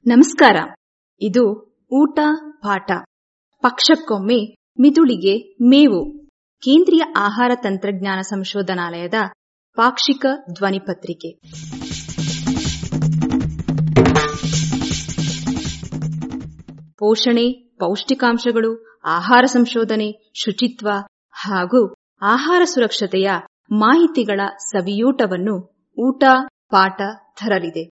ನಮಸ್ಕಾರ ಇದು ಊಟ ಪಾಠ ಪಕ್ಷಕ್ಕೊಮ್ಮೆ ಮಿದುಳಿಗೆ ಮೇವು ಕೇಂದ್ರೀಯ ಆಹಾರ ತಂತ್ರಜ್ಞಾನ ಸಂಶೋಧನಾಲಯದ ಪಾಕ್ಷಿಕ ಧ್ವನಿಪತ್ರಿಕೆ ಪೋಷಣೆ ಪೌಷ್ಟಿಕಾಂಶಗಳು ಆಹಾರ ಸಂಶೋಧನೆ ಶುಚಿತ್ವ ಹಾಗೂ ಆಹಾರ ಸುರಕ್ಷತೆಯ ಮಾಹಿತಿಗಳ ಸವಿಯೂಟವನ್ನು ಊಟ ಪಾಠ ತರಲಿದೆ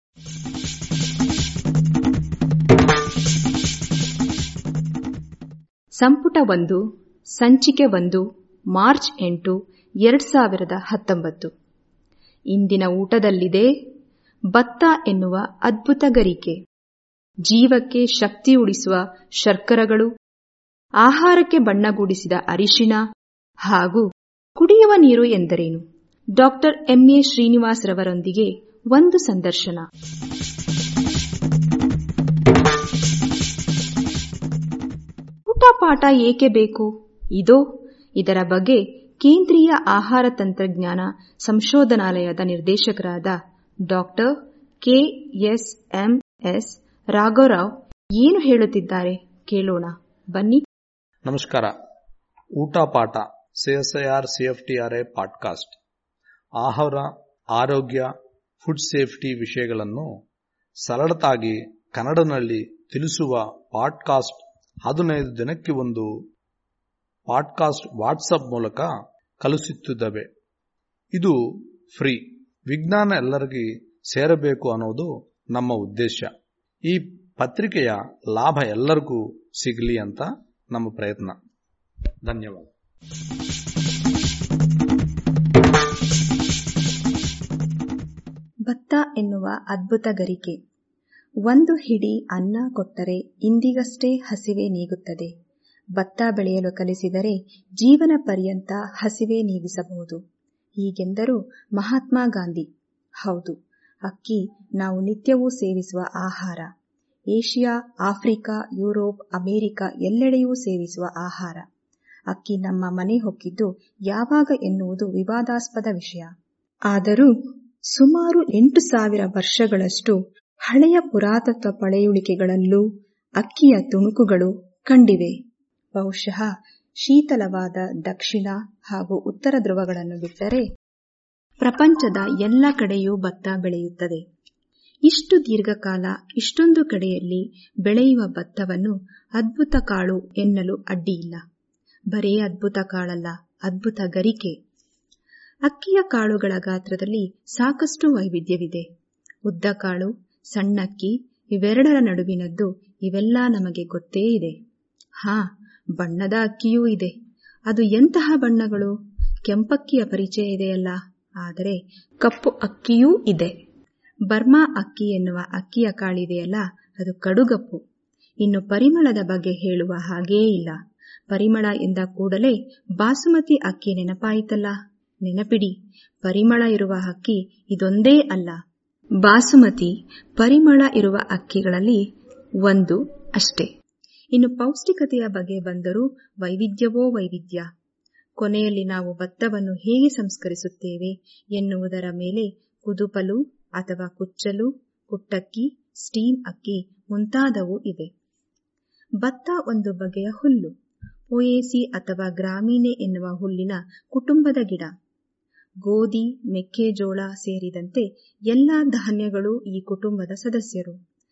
ಸಂಪುಟ ಒಂದು ಸಂಚಿಕೆ ಒಂದು ಮಾರ್ಚ್ ಎಂಟು ಎರಡ್ ಸಾವಿರದ ಹತ್ತೊಂಬತ್ತು ಇಂದಿನ ಊಟದಲ್ಲಿದೆ ಭತ್ತ ಎನ್ನುವ ಅದ್ಭುತ ಗರಿಕೆ ಜೀವಕ್ಕೆ ಶಕ್ತಿ ಉಳಿಸುವ ಶರ್ಕರಗಳು ಆಹಾರಕ್ಕೆ ಬಣ್ಣಗೂಡಿಸಿದ ಅರಿಶಿಣ ಹಾಗೂ ಕುಡಿಯುವ ನೀರು ಎಂದರೇನು ಡಾಕ್ಟರ್ ಎಂಎ ಶ್ರೀನಿವಾಸ್ ರವರೊಂದಿಗೆ ಒಂದು ಸಂದರ್ಶನ ಊಟ ಪಾಠ ಏಕೆ ಬೇಕು ಇದೋ ಇದರ ಬಗ್ಗೆ ಕೇಂದ್ರೀಯ ಆಹಾರ ತಂತ್ರಜ್ಞಾನ ಸಂಶೋಧನಾಲಯದ ನಿರ್ದೇಶಕರಾದ ಡಾಕ್ಟರ್ ಕೆಎಸ್ಎಂಎಸ್ ರಾಘವರಾವ್ ಏನು ಹೇಳುತ್ತಿದ್ದಾರೆ ಕೇಳೋಣ ಬನ್ನಿ ನಮಸ್ಕಾರ ಊಟ ಪಾಠ ಸಿಎಸ್ಐಆರ್ ಸಿಎಫ್ಟಿಆರ್ಎ ಪಾಡ್ಕಾಸ್ಟ್ ಆಹಾರ ಆರೋಗ್ಯ ಫುಡ್ ಸೇಫ್ಟಿ ವಿಷಯಗಳನ್ನು ಸರಳತಾಗಿ ಕನ್ನಡನಲ್ಲಿ ತಿಳಿಸುವ ಪಾಡ್ಕಾಸ್ಟ್ ಹದಿನೈದು ದಿನಕ್ಕೆ ಒಂದು ಪಾಡ್ಕಾಸ್ಟ್ ವಾಟ್ಸಪ್ ಮೂಲಕ ಕಲಿಸುತ್ತಿದ್ದೇವೆ ಇದು ಫ್ರೀ ವಿಜ್ಞಾನ ಎಲ್ಲರಿಗೂ ಸೇರಬೇಕು ಅನ್ನೋದು ನಮ್ಮ ಉದ್ದೇಶ ಈ ಪತ್ರಿಕೆಯ ಲಾಭ ಎಲ್ಲರಿಗೂ ಸಿಗಲಿ ಅಂತ ನಮ್ಮ ಪ್ರಯತ್ನ ಧನ್ಯವಾದ ಭತ್ತ ಎನ್ನುವ ಅದ್ಭುತ ಗರಿಕೆ ಒಂದು ಹಿಡಿ ಅನ್ನ ಕೊಟ್ಟರೆ ಇಂದಿಗಷ್ಟೇ ಹಸಿವೆ ನೀಗುತ್ತದೆ ಭತ್ತ ಬೆಳೆಯಲು ಕಲಿಸಿದರೆ ಜೀವನ ಪರ್ಯಂತ ಹಸಿವೆ ನೀಗಿಸಬಹುದು ಹೀಗೆಂದರು ಮಹಾತ್ಮ ಗಾಂಧಿ ಹೌದು ಅಕ್ಕಿ ನಾವು ನಿತ್ಯವೂ ಸೇವಿಸುವ ಆಹಾರ ಏಷ್ಯಾ ಆಫ್ರಿಕಾ ಯುರೋಪ್ ಅಮೆರಿಕ ಎಲ್ಲೆಡೆಯೂ ಸೇವಿಸುವ ಆಹಾರ ಅಕ್ಕಿ ನಮ್ಮ ಮನೆ ಹೊಕ್ಕಿದ್ದು ಯಾವಾಗ ಎನ್ನುವುದು ವಿವಾದಾಸ್ಪದ ವಿಷಯ ಆದರೂ ಸುಮಾರು ಎಂಟು ಸಾವಿರ ವರ್ಷಗಳಷ್ಟು ಹಳೆಯ ಪುರಾತತ್ವ ಪಳೆಯುಳಿಕೆಗಳಲ್ಲೂ ಅಕ್ಕಿಯ ತುಣುಕುಗಳು ಕಂಡಿವೆ ಬಹುಶಃ ಶೀತಲವಾದ ದಕ್ಷಿಣ ಹಾಗೂ ಉತ್ತರ ಧ್ರುವಗಳನ್ನು ಬಿಟ್ಟರೆ ಪ್ರಪಂಚದ ಎಲ್ಲ ಕಡೆಯೂ ಭತ್ತ ಬೆಳೆಯುತ್ತದೆ ಇಷ್ಟು ದೀರ್ಘಕಾಲ ಇಷ್ಟೊಂದು ಕಡೆಯಲ್ಲಿ ಬೆಳೆಯುವ ಭತ್ತವನ್ನು ಅದ್ಭುತ ಕಾಳು ಎನ್ನಲು ಅಡ್ಡಿಯಿಲ್ಲ ಬರೇ ಅದ್ಭುತ ಕಾಳಲ್ಲ ಅದ್ಭುತ ಗರಿಕೆ ಅಕ್ಕಿಯ ಕಾಳುಗಳ ಗಾತ್ರದಲ್ಲಿ ಸಾಕಷ್ಟು ವೈವಿಧ್ಯವಿದೆ ಉದ್ದ ಕಾಳು ಸಣ್ಣಕ್ಕಿ ಇವೆರಡರ ನಡುವಿನದ್ದು ಇವೆಲ್ಲ ನಮಗೆ ಗೊತ್ತೇ ಇದೆ ಹಾ ಬಣ್ಣದ ಅಕ್ಕಿಯೂ ಇದೆ ಅದು ಎಂತಹ ಬಣ್ಣಗಳು ಕೆಂಪಕ್ಕಿಯ ಪರಿಚಯ ಇದೆಯಲ್ಲ ಆದರೆ ಕಪ್ಪು ಅಕ್ಕಿಯೂ ಇದೆ ಬರ್ಮಾ ಅಕ್ಕಿ ಎನ್ನುವ ಅಕ್ಕಿಯ ಕಾಳಿದೆಯಲ್ಲ ಅದು ಕಡುಗಪ್ಪು ಇನ್ನು ಪರಿಮಳದ ಬಗ್ಗೆ ಹೇಳುವ ಹಾಗೇ ಇಲ್ಲ ಪರಿಮಳ ಎಂದ ಕೂಡಲೇ ಬಾಸುಮತಿ ಅಕ್ಕಿ ನೆನಪಾಯಿತಲ್ಲ ನೆನಪಿಡಿ ಪರಿಮಳ ಇರುವ ಅಕ್ಕಿ ಇದೊಂದೇ ಅಲ್ಲ ಬಾಸುಮತಿ ಪರಿಮಳ ಇರುವ ಅಕ್ಕಿಗಳಲ್ಲಿ ಒಂದು ಅಷ್ಟೇ ಇನ್ನು ಪೌಷ್ಟಿಕತೆಯ ಬಗ್ಗೆ ಬಂದರೂ ವೈವಿಧ್ಯವೋ ವೈವಿಧ್ಯ ಕೊನೆಯಲ್ಲಿ ನಾವು ಭತ್ತವನ್ನು ಹೇಗೆ ಸಂಸ್ಕರಿಸುತ್ತೇವೆ ಎನ್ನುವುದರ ಮೇಲೆ ಕುದುಪಲು ಅಥವಾ ಕುಚ್ಚಲು ಕುಟ್ಟಕ್ಕಿ ಸ್ಟೀಮ್ ಅಕ್ಕಿ ಮುಂತಾದವು ಇವೆ ಭತ್ತ ಒಂದು ಬಗೆಯ ಹುಲ್ಲು ಪೊಯೇಸಿ ಅಥವಾ ಗ್ರಾಮೀಣೆ ಎನ್ನುವ ಹುಲ್ಲಿನ ಕುಟುಂಬದ ಗಿಡ ಗೋಧಿ ಮೆಕ್ಕೆಜೋಳ ಸೇರಿದಂತೆ ಎಲ್ಲ ಧಾನ್ಯಗಳು ಈ ಕುಟುಂಬದ ಸದಸ್ಯರು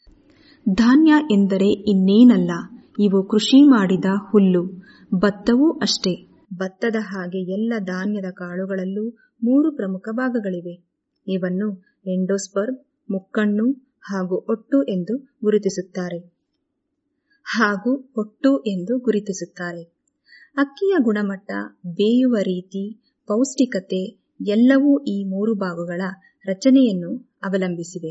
ಧಾನ್ಯ ಎಂದರೆ ಇನ್ನೇನಲ್ಲ ಇವು ಕೃಷಿ ಮಾಡಿದ ಹುಲ್ಲು ಭತ್ತವೂ ಅಷ್ಟೇ ಭತ್ತದ ಹಾಗೆ ಎಲ್ಲ ಧಾನ್ಯದ ಕಾಳುಗಳಲ್ಲೂ ಮೂರು ಪ್ರಮುಖ ಭಾಗಗಳಿವೆ ಇವನ್ನು ಎಂಡೋಸ್ಪರ್ಮ್ ಮುಕ್ಕಣ್ಣು ಹಾಗೂ ಒಟ್ಟು ಎಂದು ಗುರುತಿಸುತ್ತಾರೆ ಹಾಗೂ ಒಟ್ಟು ಎಂದು ಗುರುತಿಸುತ್ತಾರೆ ಅಕ್ಕಿಯ ಗುಣಮಟ್ಟ ಬೇಯುವ ರೀತಿ ಪೌಷ್ಟಿಕತೆ ಎಲ್ಲವೂ ಈ ಮೂರು ಭಾಗಗಳ ರಚನೆಯನ್ನು ಅವಲಂಬಿಸಿವೆ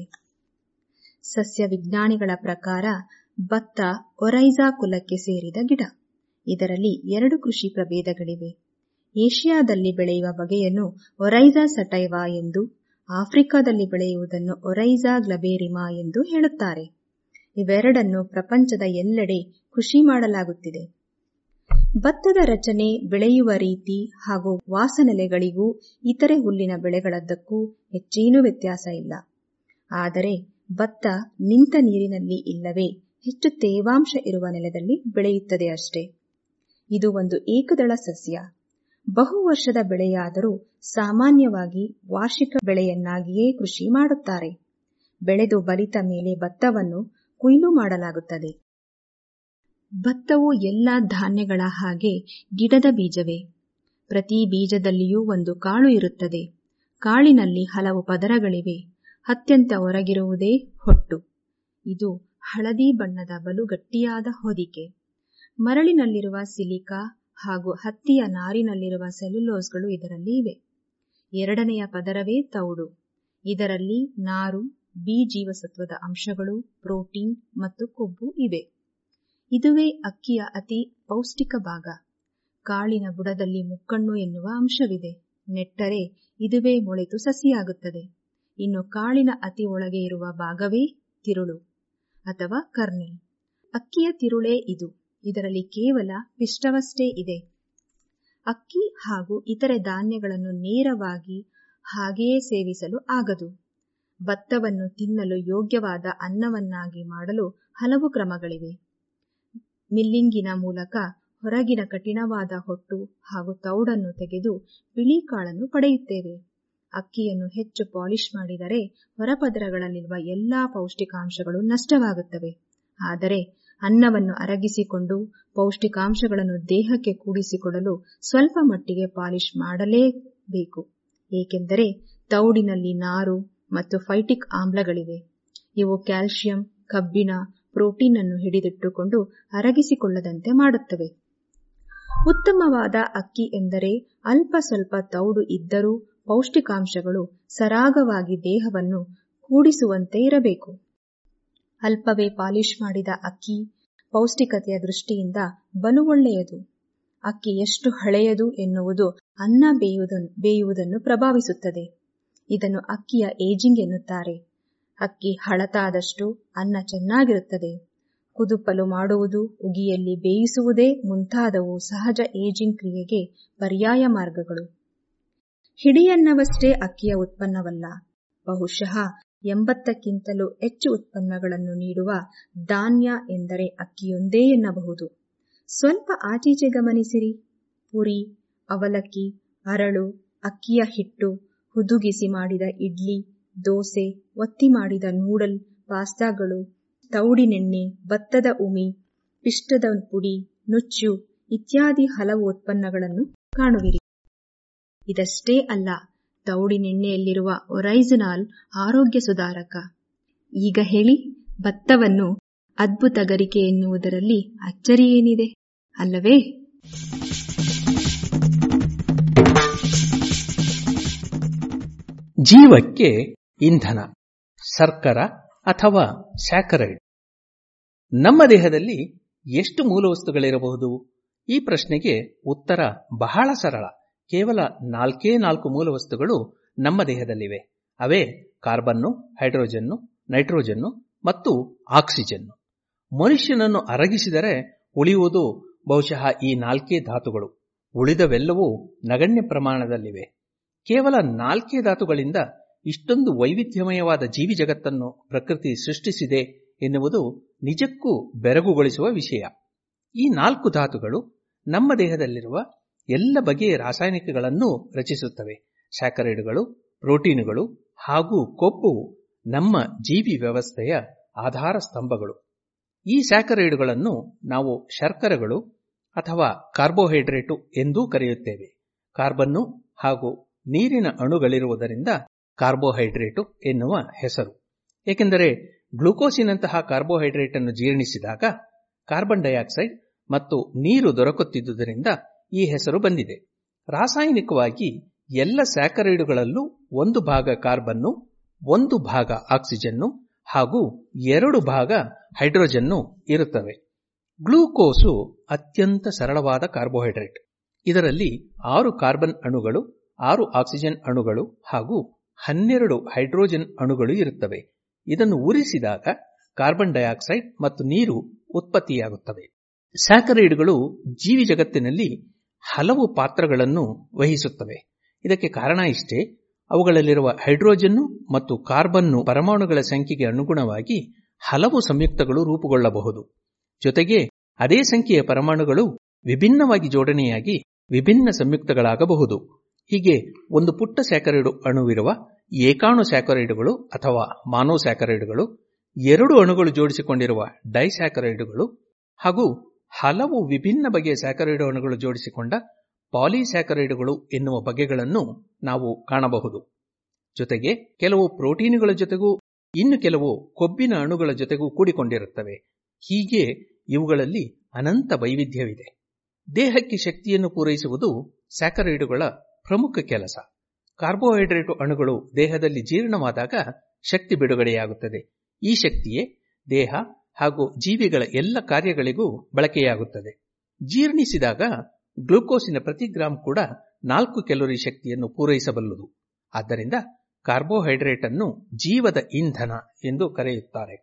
ಸಸ್ಯ ವಿಜ್ಞಾನಿಗಳ ಪ್ರಕಾರ ಭತ್ತ ಒರೈಜಾ ಕುಲಕ್ಕೆ ಸೇರಿದ ಗಿಡ ಇದರಲ್ಲಿ ಎರಡು ಕೃಷಿ ಪ್ರಭೇದಗಳಿವೆ ಏಷ್ಯಾದಲ್ಲಿ ಬೆಳೆಯುವ ಬಗೆಯನ್ನು ಒರೈಜಾ ಸಟೈವಾ ಎಂದು ಆಫ್ರಿಕಾದಲ್ಲಿ ಬೆಳೆಯುವುದನ್ನು ಒರೈಜಾ ಗ್ಲಬೇರಿಮಾ ಎಂದು ಹೇಳುತ್ತಾರೆ ಇವೆರಡನ್ನು ಪ್ರಪಂಚದ ಎಲ್ಲೆಡೆ ಕೃಷಿ ಮಾಡಲಾಗುತ್ತಿದೆ ಭತ್ತದ ರಚನೆ ಬೆಳೆಯುವ ರೀತಿ ಹಾಗೂ ವಾಸನೆಲೆಗಳಿಗೂ ಇತರೆ ಹುಲ್ಲಿನ ಬೆಳೆಗಳದ್ದಕ್ಕೂ ಹೆಚ್ಚೇನೂ ವ್ಯತ್ಯಾಸ ಇಲ್ಲ ಆದರೆ ಭತ್ತ ನಿಂತ ನೀರಿನಲ್ಲಿ ಇಲ್ಲವೇ ಹೆಚ್ಚು ತೇವಾಂಶ ಇರುವ ನೆಲದಲ್ಲಿ ಬೆಳೆಯುತ್ತದೆ ಅಷ್ಟೇ ಇದು ಒಂದು ಏಕದಳ ಸಸ್ಯ ಬಹು ವರ್ಷದ ಬೆಳೆಯಾದರೂ ಸಾಮಾನ್ಯವಾಗಿ ವಾರ್ಷಿಕ ಬೆಳೆಯನ್ನಾಗಿಯೇ ಕೃಷಿ ಮಾಡುತ್ತಾರೆ ಬೆಳೆದು ಬಲಿತ ಮೇಲೆ ಭತ್ತವನ್ನು ಕೊಯ್ಲು ಮಾಡಲಾಗುತ್ತದೆ ಭತ್ತವು ಎಲ್ಲ ಧಾನ್ಯಗಳ ಹಾಗೆ ಗಿಡದ ಬೀಜವೇ ಪ್ರತಿ ಬೀಜದಲ್ಲಿಯೂ ಒಂದು ಕಾಳು ಇರುತ್ತದೆ ಕಾಳಿನಲ್ಲಿ ಹಲವು ಪದರಗಳಿವೆ ಅತ್ಯಂತ ಹೊರಗಿರುವುದೇ ಹೊಟ್ಟು ಇದು ಹಳದಿ ಬಣ್ಣದ ಬಲು ಗಟ್ಟಿಯಾದ ಹೊದಿಕೆ ಮರಳಿನಲ್ಲಿರುವ ಸಿಲಿಕಾ ಹಾಗೂ ಹತ್ತಿಯ ನಾರಿನಲ್ಲಿರುವ ಸೆಲ್ಯುಲೋಸ್ಗಳು ಇದರಲ್ಲಿ ಇವೆ ಎರಡನೆಯ ಪದರವೇ ತೌಡು ಇದರಲ್ಲಿ ನಾರು ಬಿ ಜೀವಸತ್ವದ ಅಂಶಗಳು ಪ್ರೋಟೀನ್ ಮತ್ತು ಕೊಬ್ಬು ಇವೆ ಇದುವೇ ಅಕ್ಕಿಯ ಅತಿ ಪೌಷ್ಟಿಕ ಭಾಗ ಕಾಳಿನ ಬುಡದಲ್ಲಿ ಮುಕ್ಕಣ್ಣು ಎನ್ನುವ ಅಂಶವಿದೆ ನೆಟ್ಟರೆ ಇದುವೇ ಮೊಳೆತು ಸಸಿಯಾಗುತ್ತದೆ ಇನ್ನು ಕಾಳಿನ ಅತಿ ಒಳಗೆ ಇರುವ ಭಾಗವೇ ತಿರುಳು ಅಥವಾ ಕರ್ನೆಲ್ ಅಕ್ಕಿಯ ತಿರುಳೇ ಇದು ಇದರಲ್ಲಿ ಕೇವಲ ಪಿಷ್ಟವಷ್ಟೇ ಇದೆ ಅಕ್ಕಿ ಹಾಗೂ ಇತರೆ ಧಾನ್ಯಗಳನ್ನು ನೇರವಾಗಿ ಹಾಗೆಯೇ ಸೇವಿಸಲು ಆಗದು ಭತ್ತವನ್ನು ತಿನ್ನಲು ಯೋಗ್ಯವಾದ ಅನ್ನವನ್ನಾಗಿ ಮಾಡಲು ಹಲವು ಕ್ರಮಗಳಿವೆ ಮಿಲ್ಲಿಂಗಿನ ಮೂಲಕ ಹೊರಗಿನ ಕಠಿಣವಾದ ಹೊಟ್ಟು ಹಾಗೂ ತೌಡನ್ನು ತೆಗೆದು ಬಿಳಿ ಕಾಳನ್ನು ಪಡೆಯುತ್ತೇವೆ ಅಕ್ಕಿಯನ್ನು ಹೆಚ್ಚು ಪಾಲಿಶ್ ಮಾಡಿದರೆ ಹೊರಪದರಗಳಲ್ಲಿರುವ ಎಲ್ಲಾ ಪೌಷ್ಟಿಕಾಂಶಗಳು ನಷ್ಟವಾಗುತ್ತವೆ ಆದರೆ ಅನ್ನವನ್ನು ಅರಗಿಸಿಕೊಂಡು ಪೌಷ್ಟಿಕಾಂಶಗಳನ್ನು ದೇಹಕ್ಕೆ ಕೂಡಿಸಿಕೊಡಲು ಸ್ವಲ್ಪ ಮಟ್ಟಿಗೆ ಪಾಲಿಶ್ ಮಾಡಲೇಬೇಕು ಏಕೆಂದರೆ ತೌಡಿನಲ್ಲಿ ನಾರು ಮತ್ತು ಫೈಟಿಕ್ ಆಮ್ಲಗಳಿವೆ ಇವು ಕ್ಯಾಲ್ಸಿಯಂ ಕಬ್ಬಿಣ ಪ್ರೋಟೀನ್ ಅನ್ನು ಹಿಡಿದಿಟ್ಟುಕೊಂಡು ಅರಗಿಸಿಕೊಳ್ಳದಂತೆ ಮಾಡುತ್ತವೆ ಉತ್ತಮವಾದ ಅಕ್ಕಿ ಎಂದರೆ ಅಲ್ಪ ಸ್ವಲ್ಪ ತೌಡು ಇದ್ದರೂ ಪೌಷ್ಟಿಕಾಂಶಗಳು ಸರಾಗವಾಗಿ ದೇಹವನ್ನು ಕೂಡಿಸುವಂತೆ ಇರಬೇಕು ಅಲ್ಪವೇ ಪಾಲಿಶ್ ಮಾಡಿದ ಅಕ್ಕಿ ಪೌಷ್ಟಿಕತೆಯ ದೃಷ್ಟಿಯಿಂದ ಬಲು ಒಳ್ಳೆಯದು ಅಕ್ಕಿ ಎಷ್ಟು ಹಳೆಯದು ಎನ್ನುವುದು ಅನ್ನ ಬೇಯುವುದನ್ನು ಪ್ರಭಾವಿಸುತ್ತದೆ ಇದನ್ನು ಅಕ್ಕಿಯ ಏಜಿಂಗ್ ಎನ್ನುತ್ತಾರೆ ಅಕ್ಕಿ ಹಳತಾದಷ್ಟು ಅನ್ನ ಚೆನ್ನಾಗಿರುತ್ತದೆ ಕುದುಪಲು ಮಾಡುವುದು ಉಗಿಯಲ್ಲಿ ಬೇಯಿಸುವುದೇ ಮುಂತಾದವು ಸಹಜ ಏಜಿಂಗ್ ಕ್ರಿಯೆಗೆ ಪರ್ಯಾಯ ಮಾರ್ಗಗಳು ಹಿಡಿಯನ್ನವಷ್ಟೇ ಅಕ್ಕಿಯ ಉತ್ಪನ್ನವಲ್ಲ ಬಹುಶಃ ಎಂಬತ್ತಕ್ಕಿಂತಲೂ ಹೆಚ್ಚು ಉತ್ಪನ್ನಗಳನ್ನು ನೀಡುವ ಧಾನ್ಯ ಎಂದರೆ ಅಕ್ಕಿಯೊಂದೇ ಎನ್ನಬಹುದು ಸ್ವಲ್ಪ ಆಚೀಚೆ ಗಮನಿಸಿರಿ ಪುರಿ ಅವಲಕ್ಕಿ ಅರಳು ಅಕ್ಕಿಯ ಹಿಟ್ಟು ಹುದುಗಿಸಿ ಮಾಡಿದ ಇಡ್ಲಿ ದೋಸೆ ಒತ್ತಿ ಮಾಡಿದ ನೂಡಲ್ ಪಾಸ್ತಾಗಳು ತೌಡಿನೆಣ್ಣೆ ಭತ್ತದ ಉಮಿ ಪಿಷ್ಟದ ಪುಡಿ ನುಚ್ಚು ಇತ್ಯಾದಿ ಹಲವು ಉತ್ಪನ್ನಗಳನ್ನು ಕಾಣುವಿರಿ ಇದಷ್ಟೇ ಅಲ್ಲ ತೌಡಿನೆಣ್ಣೆಯಲ್ಲಿರುವ ಒರೈಜನಾಲ್ ಆರೋಗ್ಯ ಸುಧಾರಕ ಈಗ ಹೇಳಿ ಭತ್ತವನ್ನು ಅದ್ಭುತ ಗರಿಕೆ ಎನ್ನುವುದರಲ್ಲಿ ಅಚ್ಚರಿಯೇನಿದೆ ಅಲ್ಲವೇ ಜೀವಕ್ಕೆ ಇಂಧನ ಸರ್ಕರ ಅಥವಾ ಸ್ಯಾಕರೈಡ್ ನಮ್ಮ ದೇಹದಲ್ಲಿ ಎಷ್ಟು ಮೂಲವಸ್ತುಗಳಿರಬಹುದು ಈ ಪ್ರಶ್ನೆಗೆ ಉತ್ತರ ಬಹಳ ಸರಳ ಕೇವಲ ನಾಲ್ಕೇ ನಾಲ್ಕು ಮೂಲವಸ್ತುಗಳು ನಮ್ಮ ದೇಹದಲ್ಲಿವೆ ಅವೇ ಕಾರ್ಬನ್ನು ಹೈಡ್ರೋಜನ್ನು ನೈಟ್ರೋಜನ್ನು ಮತ್ತು ಆಕ್ಸಿಜನ್ನು ಮನುಷ್ಯನನ್ನು ಅರಗಿಸಿದರೆ ಉಳಿಯುವುದು ಬಹುಶಃ ಈ ನಾಲ್ಕೇ ಧಾತುಗಳು ಉಳಿದವೆಲ್ಲವೂ ನಗಣ್ಯ ಪ್ರಮಾಣದಲ್ಲಿವೆ ಕೇವಲ ನಾಲ್ಕೇ ಧಾತುಗಳಿಂದ ಇಷ್ಟೊಂದು ವೈವಿಧ್ಯಮಯವಾದ ಜೀವಿ ಜಗತ್ತನ್ನು ಪ್ರಕೃತಿ ಸೃಷ್ಟಿಸಿದೆ ಎನ್ನುವುದು ನಿಜಕ್ಕೂ ಬೆರಗುಗೊಳಿಸುವ ವಿಷಯ ಈ ನಾಲ್ಕು ಧಾತುಗಳು ನಮ್ಮ ದೇಹದಲ್ಲಿರುವ ಎಲ್ಲ ಬಗೆಯ ರಾಸಾಯನಿಕಗಳನ್ನು ರಚಿಸುತ್ತವೆ ಸ್ಯಾಕರೈಡ್ಗಳು ಪ್ರೋಟೀನುಗಳು ಹಾಗೂ ಕೊಬ್ಬು ನಮ್ಮ ಜೀವಿ ವ್ಯವಸ್ಥೆಯ ಆಧಾರ ಸ್ತಂಭಗಳು ಈ ಸ್ಯಾಕರೈಡ್ಗಳನ್ನು ನಾವು ಶರ್ಕರಗಳು ಅಥವಾ ಕಾರ್ಬೋಹೈಡ್ರೇಟು ಎಂದೂ ಕರೆಯುತ್ತೇವೆ ಕಾರ್ಬನ್ನು ಹಾಗೂ ನೀರಿನ ಅಣುಗಳಿರುವುದರಿಂದ ಕಾರ್ಬೋಹೈಡ್ರೇಟು ಎನ್ನುವ ಹೆಸರು ಏಕೆಂದರೆ ಗ್ಲೂಕೋಸಿನಂತಹ ಕಾರ್ಬೋಹೈಡ್ರೇಟ್ ಅನ್ನು ಜೀರ್ಣಿಸಿದಾಗ ಕಾರ್ಬನ್ ಡೈಆಕ್ಸೈಡ್ ಮತ್ತು ನೀರು ದೊರಕುತ್ತಿದ್ದುದರಿಂದ ಈ ಹೆಸರು ಬಂದಿದೆ ರಾಸಾಯನಿಕವಾಗಿ ಎಲ್ಲ ಸ್ಯಾಕರೈಡುಗಳಲ್ಲೂ ಒಂದು ಭಾಗ ಕಾರ್ಬನ್ನು ಒಂದು ಭಾಗ ಆಕ್ಸಿಜನ್ನು ಹಾಗೂ ಎರಡು ಭಾಗ ಹೈಡ್ರೋಜನ್ನು ಇರುತ್ತವೆ ಗ್ಲೂಕೋಸು ಅತ್ಯಂತ ಸರಳವಾದ ಕಾರ್ಬೋಹೈಡ್ರೇಟ್ ಇದರಲ್ಲಿ ಆರು ಕಾರ್ಬನ್ ಅಣುಗಳು ಆರು ಆಕ್ಸಿಜನ್ ಅಣುಗಳು ಹಾಗೂ ಹನ್ನೆರಡು ಹೈಡ್ರೋಜನ್ ಅಣುಗಳು ಇರುತ್ತವೆ ಇದನ್ನು ಉರಿಸಿದಾಗ ಕಾರ್ಬನ್ ಡೈಆಕ್ಸೈಡ್ ಮತ್ತು ನೀರು ಉತ್ಪತ್ತಿಯಾಗುತ್ತವೆ ಸ್ಯಾಕರೈಡ್ಗಳು ಜೀವಿ ಜಗತ್ತಿನಲ್ಲಿ ಹಲವು ಪಾತ್ರಗಳನ್ನು ವಹಿಸುತ್ತವೆ ಇದಕ್ಕೆ ಕಾರಣ ಇಷ್ಟೇ ಅವುಗಳಲ್ಲಿರುವ ಹೈಡ್ರೋಜನ್ನು ಮತ್ತು ಕಾರ್ಬನ್ನು ಪರಮಾಣುಗಳ ಸಂಖ್ಯೆಗೆ ಅನುಗುಣವಾಗಿ ಹಲವು ಸಂಯುಕ್ತಗಳು ರೂಪುಗೊಳ್ಳಬಹುದು ಜೊತೆಗೆ ಅದೇ ಸಂಖ್ಯೆಯ ಪರಮಾಣುಗಳು ವಿಭಿನ್ನವಾಗಿ ಜೋಡಣೆಯಾಗಿ ವಿಭಿನ್ನ ಸಂಯುಕ್ತಗಳಾಗಬಹುದು ಹೀಗೆ ಒಂದು ಪುಟ್ಟ ಸ್ಯಾಕರೈಡು ಅಣುವಿರುವ ಏಕಾಣು ಸ್ಯಾಕರೈಡುಗಳು ಅಥವಾ ಮಾನೋಸ್ಯಾಕರೈಡುಗಳು ಎರಡು ಅಣುಗಳು ಜೋಡಿಸಿಕೊಂಡಿರುವ ಡೈಸ್ಯಾಕರೈಡುಗಳು ಹಾಗೂ ಹಲವು ವಿಭಿನ್ನ ಬಗೆಯ ಸ್ಯಾಕರೈಡು ಅಣುಗಳು ಜೋಡಿಸಿಕೊಂಡ ಪಾಲಿಸ್ಯಾಕರೈಡುಗಳು ಎನ್ನುವ ಬಗೆಗಳನ್ನು ನಾವು ಕಾಣಬಹುದು ಜೊತೆಗೆ ಕೆಲವು ಪ್ರೋಟೀನುಗಳ ಜೊತೆಗೂ ಇನ್ನು ಕೆಲವು ಕೊಬ್ಬಿನ ಅಣುಗಳ ಜೊತೆಗೂ ಕೂಡಿಕೊಂಡಿರುತ್ತವೆ ಹೀಗೆ ಇವುಗಳಲ್ಲಿ ಅನಂತ ವೈವಿಧ್ಯವಿದೆ ದೇಹಕ್ಕೆ ಶಕ್ತಿಯನ್ನು ಪೂರೈಸುವುದು ಸ್ಯಾಕರೈಡುಗಳ ಪ್ರಮುಖ ಕೆಲಸ ಕಾರ್ಬೋಹೈಡ್ರೇಟ್ ಅಣುಗಳು ದೇಹದಲ್ಲಿ ಜೀರ್ಣವಾದಾಗ ಶಕ್ತಿ ಬಿಡುಗಡೆಯಾಗುತ್ತದೆ ಈ ಶಕ್ತಿಯೇ ದೇಹ ಹಾಗೂ ಜೀವಿಗಳ ಎಲ್ಲ ಕಾರ್ಯಗಳಿಗೂ ಬಳಕೆಯಾಗುತ್ತದೆ ಜೀರ್ಣಿಸಿದಾಗ ಗ್ಲೂಕೋಸಿನ ಪ್ರತಿ ಗ್ರಾಂ ಕೂಡ ನಾಲ್ಕು ಕ್ಯಾಲೋರಿ ಶಕ್ತಿಯನ್ನು ಪೂರೈಸಬಲ್ಲದು ಆದ್ದರಿಂದ ಕಾರ್ಬೋಹೈಡ್ರೇಟ್ ಅನ್ನು ಜೀವದ ಇಂಧನ ಎಂದು ಕರೆಯುತ್ತಾರೆ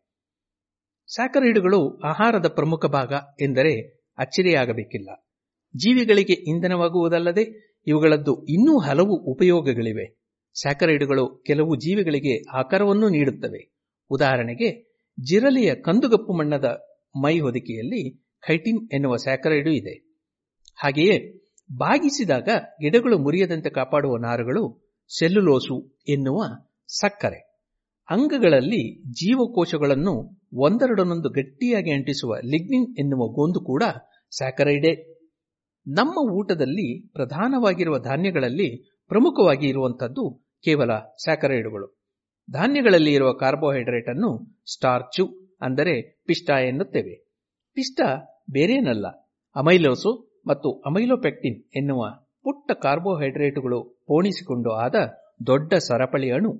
ಸ್ಯಾಕರೈಡುಗಳು ಆಹಾರದ ಪ್ರಮುಖ ಭಾಗ ಎಂದರೆ ಅಚ್ಚರಿಯಾಗಬೇಕಿಲ್ಲ ಜೀವಿಗಳಿಗೆ ಇಂಧನವಾಗುವುದಲ್ಲದೆ ಇವುಗಳದ್ದು ಇನ್ನೂ ಹಲವು ಉಪಯೋಗಗಳಿವೆ ಸ್ಯಾಕರೈಡುಗಳು ಕೆಲವು ಜೀವಿಗಳಿಗೆ ಆಕಾರವನ್ನು ನೀಡುತ್ತವೆ ಉದಾಹರಣೆಗೆ ಜಿರಲೆಯ ಕಂದುಗಪ್ಪು ಮಣ್ಣದ ಮೈ ಹೊದಿಕೆಯಲ್ಲಿ ಖೈಟಿನ್ ಎನ್ನುವ ಸ್ಯಾಕರೈಡು ಇದೆ ಹಾಗೆಯೇ ಬಾಗಿಸಿದಾಗ ಗಿಡಗಳು ಮುರಿಯದಂತೆ ಕಾಪಾಡುವ ನಾರುಗಳು ಸೆಲ್ಯುಲೋಸು ಎನ್ನುವ ಸಕ್ಕರೆ ಅಂಗಗಳಲ್ಲಿ ಜೀವಕೋಶಗಳನ್ನು ಒಂದರಡನೊಂದು ಗಟ್ಟಿಯಾಗಿ ಅಂಟಿಸುವ ಲಿಗ್ನಿನ್ ಎನ್ನುವ ಗೋಂದು ಕೂಡ ಸ್ಯಾಕರೈಡೇ ನಮ್ಮ ಊಟದಲ್ಲಿ ಪ್ರಧಾನವಾಗಿರುವ ಧಾನ್ಯಗಳಲ್ಲಿ ಪ್ರಮುಖವಾಗಿ ಇರುವಂತದ್ದು ಕೇವಲ ಸ್ಯಾಕರೈಡುಗಳು ಧಾನ್ಯಗಳಲ್ಲಿ ಇರುವ ಕಾರ್ಬೋಹೈಡ್ರೇಟ್ ಅನ್ನು ಸ್ಟಾರ್ಚು ಅಂದರೆ ಪಿಷ್ಟ ಎನ್ನುತ್ತೇವೆ ಪಿಷ್ಟ ಬೇರೇನಲ್ಲ ಅಮೈಲೋಸು ಮತ್ತು ಅಮೈಲೋಪೆಕ್ಟಿನ್ ಎನ್ನುವ ಪುಟ್ಟ ಕಾರ್ಬೋಹೈಡ್ರೇಟುಗಳು ಪೋಣಿಸಿಕೊಂಡು ಆದ ದೊಡ್ಡ ಸರಪಳಿ ಅಣು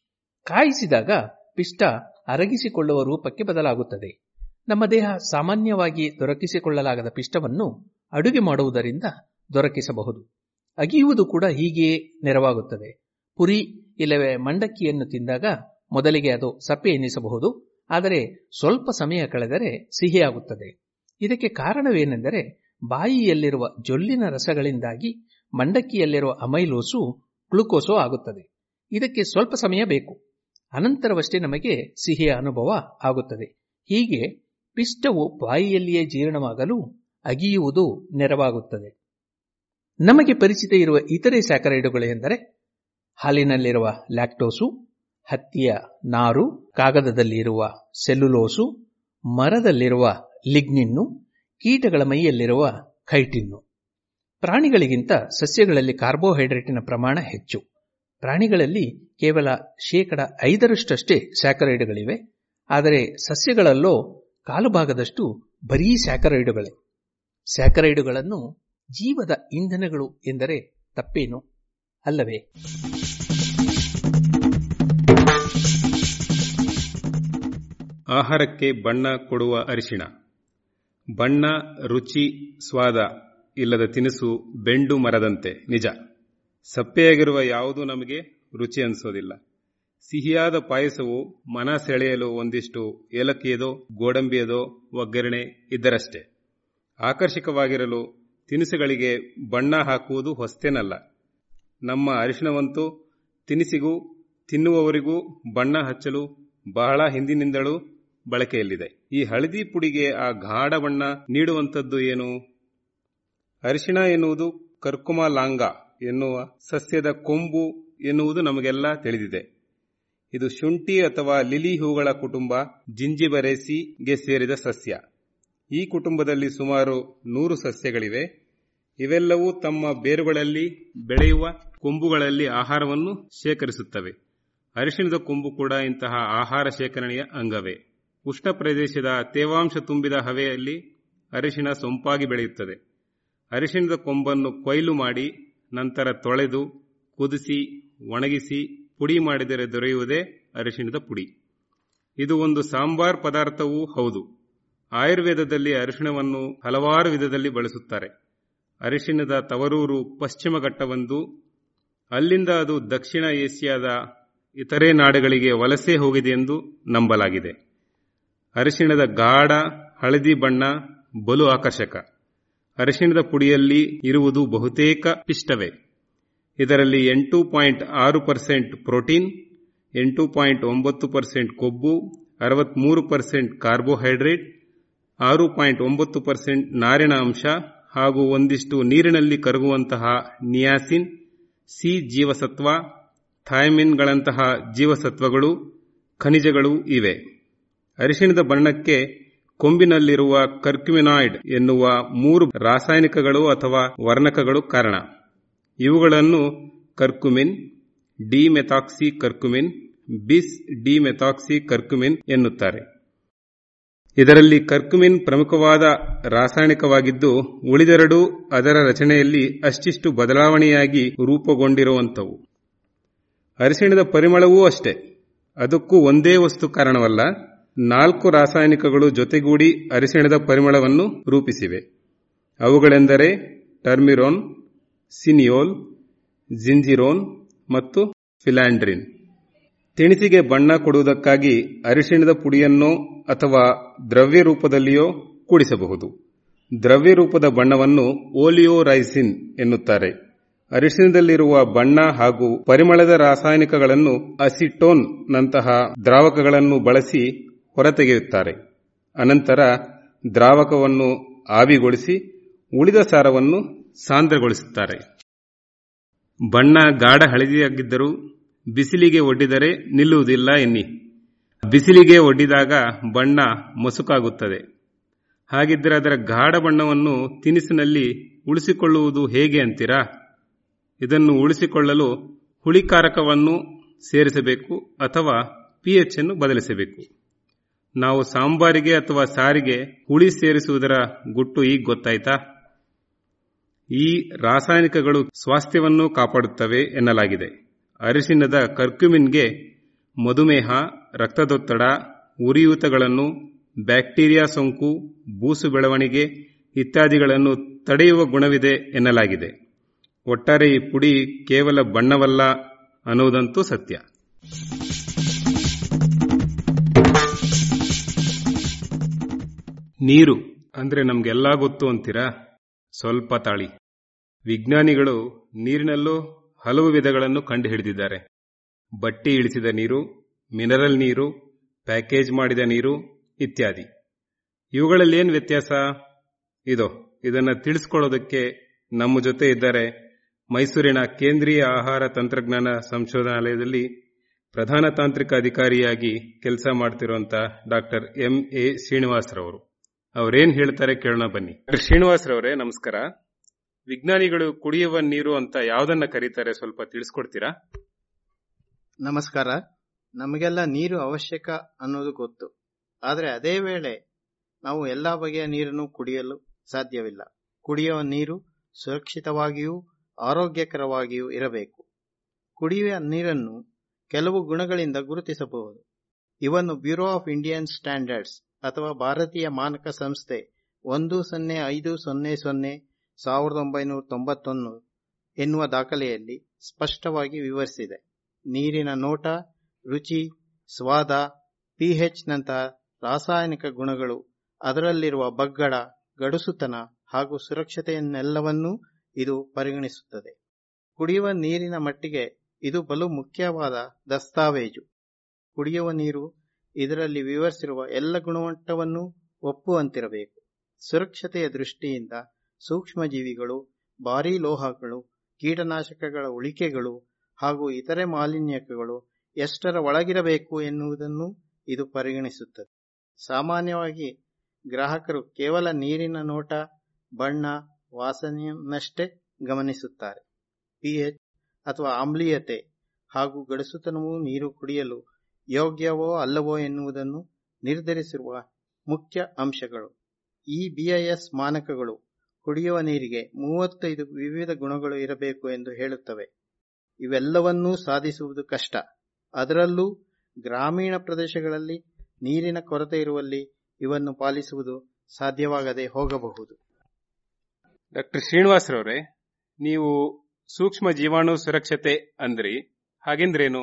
ಕಾಯಿಸಿದಾಗ ಪಿಷ್ಟ ಅರಗಿಸಿಕೊಳ್ಳುವ ರೂಪಕ್ಕೆ ಬದಲಾಗುತ್ತದೆ ನಮ್ಮ ದೇಹ ಸಾಮಾನ್ಯವಾಗಿ ದೊರಕಿಸಿಕೊಳ್ಳಲಾಗದ ಪಿಷ್ಟವನ್ನು ಅಡುಗೆ ಮಾಡುವುದರಿಂದ ದೊರಕಿಸಬಹುದು ಅಗಿಯುವುದು ಕೂಡ ಹೀಗೆಯೇ ನೆರವಾಗುತ್ತದೆ ಪುರಿ ಇಲ್ಲವೇ ಮಂಡಕ್ಕಿಯನ್ನು ತಿಂದಾಗ ಮೊದಲಿಗೆ ಅದು ಸಪ್ಪೆ ಎನ್ನಿಸಬಹುದು ಆದರೆ ಸ್ವಲ್ಪ ಸಮಯ ಕಳೆದರೆ ಸಿಹಿಯಾಗುತ್ತದೆ ಇದಕ್ಕೆ ಕಾರಣವೇನೆಂದರೆ ಬಾಯಿಯಲ್ಲಿರುವ ಜೊಲ್ಲಿನ ರಸಗಳಿಂದಾಗಿ ಮಂಡಕ್ಕಿಯಲ್ಲಿರುವ ಅಮೈಲೋಸು ಗ್ಲುಕೋಸೋ ಆಗುತ್ತದೆ ಇದಕ್ಕೆ ಸ್ವಲ್ಪ ಸಮಯ ಬೇಕು ಅನಂತರವಷ್ಟೇ ನಮಗೆ ಸಿಹಿಯ ಅನುಭವ ಆಗುತ್ತದೆ ಹೀಗೆ ಪಿಷ್ಟವು ಬಾಯಿಯಲ್ಲಿಯೇ ಜೀರ್ಣವಾಗಲು ಅಗಿಯುವುದು ನೆರವಾಗುತ್ತದೆ ನಮಗೆ ಪರಿಚಿತ ಇರುವ ಇತರೆ ಸ್ಯಾಕರೈಡುಗಳು ಎಂದರೆ ಹಾಲಿನಲ್ಲಿರುವ ಲ್ಯಾಕ್ಟೋಸು ಹತ್ತಿಯ ನಾರು ಕಾಗದದಲ್ಲಿ ಇರುವ ಸೆಲ್ಯುಲೋಸು ಮರದಲ್ಲಿರುವ ಲಿಗ್ನಿನ್ನು ಕೀಟಗಳ ಮೈಯಲ್ಲಿರುವ ಖೈಟಿನ್ನು ಪ್ರಾಣಿಗಳಿಗಿಂತ ಸಸ್ಯಗಳಲ್ಲಿ ಕಾರ್ಬೋಹೈಡ್ರೇಟಿನ ಪ್ರಮಾಣ ಹೆಚ್ಚು ಪ್ರಾಣಿಗಳಲ್ಲಿ ಕೇವಲ ಶೇಕಡ ಐದರಷ್ಟಷ್ಟೇ ಸ್ಯಾಕರೈಡುಗಳಿವೆ ಆದರೆ ಸಸ್ಯಗಳಲ್ಲೋ ಕಾಲು ಭಾಗದಷ್ಟು ಬರೀ ಸ್ಯಾಕರೈಡುಗಳೇ ಸ್ಯಾಕರೈಡುಗಳನ್ನು ಜೀವದ ಇಂಧನಗಳು ಎಂದರೆ ತಪ್ಪೇನು ಅಲ್ಲವೇ ಆಹಾರಕ್ಕೆ ಬಣ್ಣ ಕೊಡುವ ಅರಿಶಿಣ ಬಣ್ಣ ರುಚಿ ಸ್ವಾದ ಇಲ್ಲದ ತಿನಿಸು ಬೆಂಡು ಮರದಂತೆ ನಿಜ ಸಪ್ಪೆಯಾಗಿರುವ ಯಾವುದೂ ನಮಗೆ ರುಚಿ ಅನಿಸೋದಿಲ್ಲ ಸಿಹಿಯಾದ ಪಾಯಸವು ಮನ ಸೆಳೆಯಲು ಒಂದಿಷ್ಟು ಏಲಕ್ಕಿಯದೋ ಗೋಡಂಬಿಯದೋ ಒಗ್ಗರಣೆ ಇದ್ದರಷ್ಟೇ ಆಕರ್ಷಕವಾಗಿರಲು ತಿನಿಸುಗಳಿಗೆ ಬಣ್ಣ ಹಾಕುವುದು ಹೊಸ್ತೇನಲ್ಲ ನಮ್ಮ ಅರಿಶಿಣವಂತೂ ತಿನಿಸಿಗೂ ತಿನ್ನುವವರಿಗೂ ಬಣ್ಣ ಹಚ್ಚಲು ಬಹಳ ಹಿಂದಿನಿಂದಲೂ ಬಳಕೆಯಲ್ಲಿದೆ ಈ ಹಳದಿ ಪುಡಿಗೆ ಆ ಗಾಢ ಬಣ್ಣ ನೀಡುವಂಥದ್ದು ಏನು ಅರಿಶಿಣ ಎನ್ನುವುದು ಕರ್ಕುಮ ಲಾಂಗ ಎನ್ನುವ ಸಸ್ಯದ ಕೊಂಬು ಎನ್ನುವುದು ನಮಗೆಲ್ಲ ತಿಳಿದಿದೆ ಇದು ಶುಂಠಿ ಅಥವಾ ಲಿಲಿ ಹೂಗಳ ಕುಟುಂಬ ಜಿಂಜಿಬರೇಸಿಗೆ ಸೇರಿದ ಸಸ್ಯ ಈ ಕುಟುಂಬದಲ್ಲಿ ಸುಮಾರು ನೂರು ಸಸ್ಯಗಳಿವೆ ಇವೆಲ್ಲವೂ ತಮ್ಮ ಬೇರುಗಳಲ್ಲಿ ಬೆಳೆಯುವ ಕೊಂಬುಗಳಲ್ಲಿ ಆಹಾರವನ್ನು ಶೇಖರಿಸುತ್ತವೆ ಅರಿಶಿಣದ ಕೊಂಬು ಕೂಡ ಇಂತಹ ಆಹಾರ ಶೇಖರಣೆಯ ಅಂಗವೇ ಉಷ್ಣ ಪ್ರದೇಶದ ತೇವಾಂಶ ತುಂಬಿದ ಹವೆಯಲ್ಲಿ ಅರಿಶಿಣ ಸೊಂಪಾಗಿ ಬೆಳೆಯುತ್ತದೆ ಅರಿಶಿಣದ ಕೊಂಬನ್ನು ಕೊಯ್ಲು ಮಾಡಿ ನಂತರ ತೊಳೆದು ಕುದಿಸಿ ಒಣಗಿಸಿ ಪುಡಿ ಮಾಡಿದರೆ ದೊರೆಯುವುದೇ ಅರಿಶಿಣದ ಪುಡಿ ಇದು ಒಂದು ಸಾಂಬಾರ್ ಪದಾರ್ಥವೂ ಹೌದು ಆಯುರ್ವೇದದಲ್ಲಿ ಅರಿಶಿಣವನ್ನು ಹಲವಾರು ವಿಧದಲ್ಲಿ ಬಳಸುತ್ತಾರೆ ಅರಿಶಿಣದ ತವರೂರು ಪಶ್ಚಿಮ ಘಟ್ಟವೊಂದು ಅಲ್ಲಿಂದ ಅದು ದಕ್ಷಿಣ ಏಷ್ಯಾದ ಇತರೆ ನಾಡುಗಳಿಗೆ ವಲಸೆ ಹೋಗಿದೆ ಎಂದು ನಂಬಲಾಗಿದೆ ಅರಿಶಿಣದ ಗಾಢ ಹಳದಿ ಬಣ್ಣ ಬಲು ಆಕರ್ಷಕ ಅರಿಶಿಣದ ಪುಡಿಯಲ್ಲಿ ಇರುವುದು ಬಹುತೇಕ ಪಿಷ್ಟವೇ ಇದರಲ್ಲಿ ಎಂಟು ಪಾಯಿಂಟ್ ಆರು ಪರ್ಸೆಂಟ್ ಪ್ರೋಟೀನ್ ಎಂಟು ಪಾಯಿಂಟ್ ಒಂಬತ್ತು ಪರ್ಸೆಂಟ್ ಕೊಬ್ಬು ಅರವತ್ಮೂರು ಪರ್ಸೆಂಟ್ ಕಾರ್ಬೋಹೈಡ್ರೇಟ್ ಆರು ಪಾಯಿಂಟ್ ಒಂಬತ್ತು ಪರ್ಸೆಂಟ್ ನಾರಿನ ಅಂಶ ಹಾಗೂ ಒಂದಿಷ್ಟು ನೀರಿನಲ್ಲಿ ಕರಗುವಂತಹ ನಿಯಾಸಿನ್ ಸಿ ಜೀವಸತ್ವ ಥೈಮಿನ್ಗಳಂತಹ ಜೀವಸತ್ವಗಳು ಖನಿಜಗಳು ಇವೆ ಅರಿಶಿಣದ ಬಣ್ಣಕ್ಕೆ ಕೊಂಬಿನಲ್ಲಿರುವ ಕರ್ಕ್ಯುಮಿನಾಯ್ಡ್ ಎನ್ನುವ ಮೂರು ರಾಸಾಯನಿಕಗಳು ಅಥವಾ ವರ್ಣಕಗಳು ಕಾರಣ ಇವುಗಳನ್ನು ಕರ್ಕುಮಿನ್ ಡಿಮೆಥಾಕ್ಸಿ ಕರ್ಕುಮಿನ್ ಬಿಸ್ ಡಿಮೆಥಾಕ್ಸಿ ಕರ್ಕುಮಿನ್ ಎನ್ನುತ್ತಾರೆ ಇದರಲ್ಲಿ ಕರ್ಕುಮಿನ್ ಪ್ರಮುಖವಾದ ರಾಸಾಯನಿಕವಾಗಿದ್ದು ಉಳಿದೆರಡು ಅದರ ರಚನೆಯಲ್ಲಿ ಅಷ್ಟಿಷ್ಟು ಬದಲಾವಣೆಯಾಗಿ ರೂಪುಗೊಂಡಿರುವಂಥವು ಅರಿಶಿಣದ ಪರಿಮಳವೂ ಅಷ್ಟೇ ಅದಕ್ಕೂ ಒಂದೇ ವಸ್ತು ಕಾರಣವಲ್ಲ ನಾಲ್ಕು ರಾಸಾಯನಿಕಗಳು ಜೊತೆಗೂಡಿ ಅರಿಶಿಣದ ಪರಿಮಳವನ್ನು ರೂಪಿಸಿವೆ ಅವುಗಳೆಂದರೆ ಟರ್ಮಿರೋನ್ ಸಿನಿಯೋಲ್ ಜಿಂಜಿರೋನ್ ಮತ್ತು ಫಿಲ್ಯಾಂಡ್ರಿನ್ ತಿಣಿಸಿಗೆ ಬಣ್ಣ ಕೊಡುವುದಕ್ಕಾಗಿ ಅರಿಶಿಣದ ಪುಡಿಯನ್ನೋ ಅಥವಾ ದ್ರವ್ಯ ರೂಪದಲ್ಲಿಯೋ ಕೂಡಿಸಬಹುದು ದ್ರವ್ಯ ರೂಪದ ಬಣ್ಣವನ್ನು ಓಲಿಯೋರೈಸಿನ್ ಎನ್ನುತ್ತಾರೆ ಅರಿಶಿಣದಲ್ಲಿರುವ ಬಣ್ಣ ಹಾಗೂ ಪರಿಮಳದ ರಾಸಾಯನಿಕಗಳನ್ನು ಅಸಿಟೋನ್ ನಂತಹ ದ್ರಾವಕಗಳನ್ನು ಬಳಸಿ ಹೊರತೆಗೆಯುತ್ತಾರೆ ಅನಂತರ ದ್ರಾವಕವನ್ನು ಆವಿಗೊಳಿಸಿ ಉಳಿದ ಸಾರವನ್ನು ಸಾಂದ್ರಗೊಳಿಸುತ್ತಾರೆ ಬಣ್ಣ ಗಾಢ ಹಳದಿಯಾಗಿದ್ದರೂ ಬಿಸಿಲಿಗೆ ಒಡ್ಡಿದರೆ ನಿಲ್ಲುವುದಿಲ್ಲ ಎನ್ನಿ ಬಿಸಿಲಿಗೆ ಒಡ್ಡಿದಾಗ ಬಣ್ಣ ಮಸುಕಾಗುತ್ತದೆ ಹಾಗಿದ್ದರೆ ಅದರ ಗಾಢ ಬಣ್ಣವನ್ನು ತಿನಿಸಿನಲ್ಲಿ ಉಳಿಸಿಕೊಳ್ಳುವುದು ಹೇಗೆ ಅಂತೀರಾ ಇದನ್ನು ಉಳಿಸಿಕೊಳ್ಳಲು ಹುಳಿಕಾರಕವನ್ನು ಸೇರಿಸಬೇಕು ಅಥವಾ ಪಿಎಚ್ ಅನ್ನು ಬದಲಿಸಬೇಕು ನಾವು ಸಾಂಬಾರಿಗೆ ಅಥವಾ ಸಾರಿಗೆ ಹುಳಿ ಸೇರಿಸುವುದರ ಗುಟ್ಟು ಈಗ ಗೊತ್ತಾಯ್ತಾ ಈ ರಾಸಾಯನಿಕಗಳು ಸ್ವಾಸ್ಥ್ಯವನ್ನು ಕಾಪಾಡುತ್ತವೆ ಎನ್ನಲಾಗಿದೆ ಅರಿಶಿಣದ ಕರ್ಕ್ಯುಮಿನ್ಗೆ ಮಧುಮೇಹ ರಕ್ತದೊತ್ತಡ ಉರಿಯೂತಗಳನ್ನು ಬ್ಯಾಕ್ಟೀರಿಯಾ ಸೋಂಕು ಬೂಸು ಬೆಳವಣಿಗೆ ಇತ್ಯಾದಿಗಳನ್ನು ತಡೆಯುವ ಗುಣವಿದೆ ಎನ್ನಲಾಗಿದೆ ಒಟ್ಟಾರೆ ಈ ಪುಡಿ ಕೇವಲ ಬಣ್ಣವಲ್ಲ ಅನ್ನುವುದಂತೂ ಸತ್ಯ ನೀರು ಅಂದ್ರೆ ನಮ್ಗೆಲ್ಲಾ ಗೊತ್ತು ಅಂತೀರಾ ಸ್ವಲ್ಪ ತಾಳಿ ವಿಜ್ಞಾನಿಗಳು ನೀರಿನಲ್ಲೂ ಹಲವು ವಿಧಗಳನ್ನು ಕಂಡುಹಿಡಿದಿದ್ದಾರೆ ಬಟ್ಟಿ ಇಳಿಸಿದ ನೀರು ಮಿನರಲ್ ನೀರು ಪ್ಯಾಕೇಜ್ ಮಾಡಿದ ನೀರು ಇತ್ಯಾದಿ ಇವುಗಳಲ್ಲಿ ಏನು ವ್ಯತ್ಯಾಸ ಇದೋ ಇದನ್ನು ತಿಳಿಸ್ಕೊಳ್ಳೋದಕ್ಕೆ ನಮ್ಮ ಜೊತೆ ಇದ್ದಾರೆ ಮೈಸೂರಿನ ಕೇಂದ್ರೀಯ ಆಹಾರ ತಂತ್ರಜ್ಞಾನ ಸಂಶೋಧನಾಲಯದಲ್ಲಿ ಪ್ರಧಾನ ತಾಂತ್ರಿಕ ಅಧಿಕಾರಿಯಾಗಿ ಕೆಲಸ ಮಾಡ್ತಿರುವಂತ ಡಾಕ್ಟರ್ ಎಂ ಎ ಶ್ರೀನಿವಾಸರವರು ಅವರೇನ್ ಹೇಳ್ತಾರೆ ಕೇಳೋಣ ಬನ್ನಿ ಡಾಕ್ಟರ್ ಶ್ರೀನಿವಾಸರವರೇ ನಮಸ್ಕಾರ ವಿಜ್ಞಾನಿಗಳು ಕುಡಿಯುವ ನೀರು ಅಂತ ಯಾವ್ದನ್ನ ಕರೀತಾರೆ ಸ್ವಲ್ಪ ತಿಳಿಸ್ಕೊಡ್ತೀರಾ ನಮಸ್ಕಾರ ನಮಗೆಲ್ಲ ನೀರು ಅವಶ್ಯಕ ಅನ್ನೋದು ಗೊತ್ತು ಆದರೆ ಅದೇ ವೇಳೆ ನಾವು ಎಲ್ಲಾ ಬಗೆಯ ನೀರನ್ನು ಕುಡಿಯಲು ಸಾಧ್ಯವಿಲ್ಲ ಕುಡಿಯುವ ನೀರು ಸುರಕ್ಷಿತವಾಗಿಯೂ ಆರೋಗ್ಯಕರವಾಗಿಯೂ ಇರಬೇಕು ಕುಡಿಯುವ ನೀರನ್ನು ಕೆಲವು ಗುಣಗಳಿಂದ ಗುರುತಿಸಬಹುದು ಇವನ್ನು ಬ್ಯೂರೋ ಆಫ್ ಇಂಡಿಯನ್ ಸ್ಟ್ಯಾಂಡರ್ಡ್ಸ್ ಅಥವಾ ಭಾರತೀಯ ಮಾನಕ ಸಂಸ್ಥೆ ಒಂದು ಸೊನ್ನೆ ಐದು ಸೊನ್ನೆ ಸೊನ್ನೆ ಸಾವಿರದ ಒಂಬೈನೂರ ತೊಂಬತ್ತೊಂದು ಎನ್ನುವ ದಾಖಲೆಯಲ್ಲಿ ಸ್ಪಷ್ಟವಾಗಿ ವಿವರಿಸಿದೆ ನೀರಿನ ನೋಟ ರುಚಿ ಸ್ವಾದ ಪಿಹೆಚ್ ನಂತಹ ರಾಸಾಯನಿಕ ಗುಣಗಳು ಅದರಲ್ಲಿರುವ ಬಗ್ಗಡ ಗಡುಸುತನ ಹಾಗೂ ಸುರಕ್ಷತೆಯನ್ನೆಲ್ಲವನ್ನೂ ಇದು ಪರಿಗಣಿಸುತ್ತದೆ ಕುಡಿಯುವ ನೀರಿನ ಮಟ್ಟಿಗೆ ಇದು ಬಲು ಮುಖ್ಯವಾದ ದಸ್ತಾವೇಜು ಕುಡಿಯುವ ನೀರು ಇದರಲ್ಲಿ ವಿವರಿಸಿರುವ ಎಲ್ಲ ಗುಣಮಟ್ಟವನ್ನು ಒಪ್ಪುವಂತಿರಬೇಕು ಸುರಕ್ಷತೆಯ ದೃಷ್ಟಿಯಿಂದ ಸೂಕ್ಷ್ಮಜೀವಿಗಳು ಭಾರೀ ಲೋಹಗಳು ಕೀಟನಾಶಕಗಳ ಉಳಿಕೆಗಳು ಹಾಗೂ ಇತರೆ ಮಾಲಿನ್ಯಕಗಳು ಎಷ್ಟರ ಒಳಗಿರಬೇಕು ಎನ್ನುವುದನ್ನು ಇದು ಪರಿಗಣಿಸುತ್ತದೆ ಸಾಮಾನ್ಯವಾಗಿ ಗ್ರಾಹಕರು ಕೇವಲ ನೀರಿನ ನೋಟ ಬಣ್ಣ ವಾಸನೆಯನ್ನಷ್ಟೇ ಗಮನಿಸುತ್ತಾರೆ ಪಿಎಚ್ ಅಥವಾ ಆಮ್ಲೀಯತೆ ಹಾಗೂ ಗಡಸುತನವು ನೀರು ಕುಡಿಯಲು ಯೋಗ್ಯವೋ ಅಲ್ಲವೋ ಎನ್ನುವುದನ್ನು ನಿರ್ಧರಿಸಿರುವ ಮುಖ್ಯ ಅಂಶಗಳು ಈ ಬಿಐಎಸ್ ಮಾನಕಗಳು ಕುಡಿಯುವ ನೀರಿಗೆ ಮೂವತ್ತೈದು ವಿವಿಧ ಗುಣಗಳು ಇರಬೇಕು ಎಂದು ಹೇಳುತ್ತವೆ ಇವೆಲ್ಲವನ್ನೂ ಸಾಧಿಸುವುದು ಕಷ್ಟ ಅದರಲ್ಲೂ ಗ್ರಾಮೀಣ ಪ್ರದೇಶಗಳಲ್ಲಿ ನೀರಿನ ಕೊರತೆ ಇರುವಲ್ಲಿ ಇವನ್ನು ಪಾಲಿಸುವುದು ಸಾಧ್ಯವಾಗದೆ ಹೋಗಬಹುದು ಡಾಕ್ಟರ್ ಶ್ರೀನಿವಾಸರವರೇ ನೀವು ಸೂಕ್ಷ್ಮ ಜೀವಾಣು ಸುರಕ್ಷತೆ ಅಂದ್ರಿ ಹಾಗೆಂದ್ರೇನು